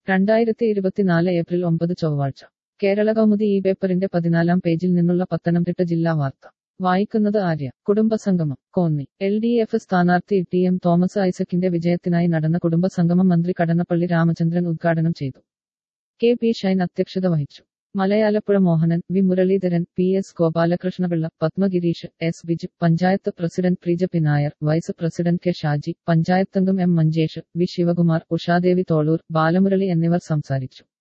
രണ്ടായിരത്തി ഇരുപത്തിനാല് ഏപ്രിൽ ഒമ്പത് ചൊവ്വാഴ്ച കേരള കൗമുദി ഈ പേപ്പറിന്റെ പതിനാലാം പേജിൽ നിന്നുള്ള പത്തനംതിട്ട ജില്ലാ വാർത്ത വായിക്കുന്നത് ആര്യ കുടുംബസംഗമം കോന്നി എൽ ഡി എഫ് സ്ഥാനാർത്ഥി ടി എം തോമസ് ഐസക്കിന്റെ വിജയത്തിനായി നടന്ന കുടുംബസംഗമം മന്ത്രി കടന്നപ്പള്ളി രാമചന്ദ്രൻ ഉദ്ഘാടനം ചെയ്തു കെ പി ഷൈൻ അധ്യക്ഷത വഹിച്ചു Malayalapuzha Mohanan V Muraleedharan P S Gopalakrishna Pillai Padmagirish S Biju panchayat president Preeja പിനായർ vice president K Shaji പഞ്ചായത്തംഗം M Manjesh V Shivakumar Ushadevi Tholur Balamurali എന്നിവർ സംസാരിച്ചു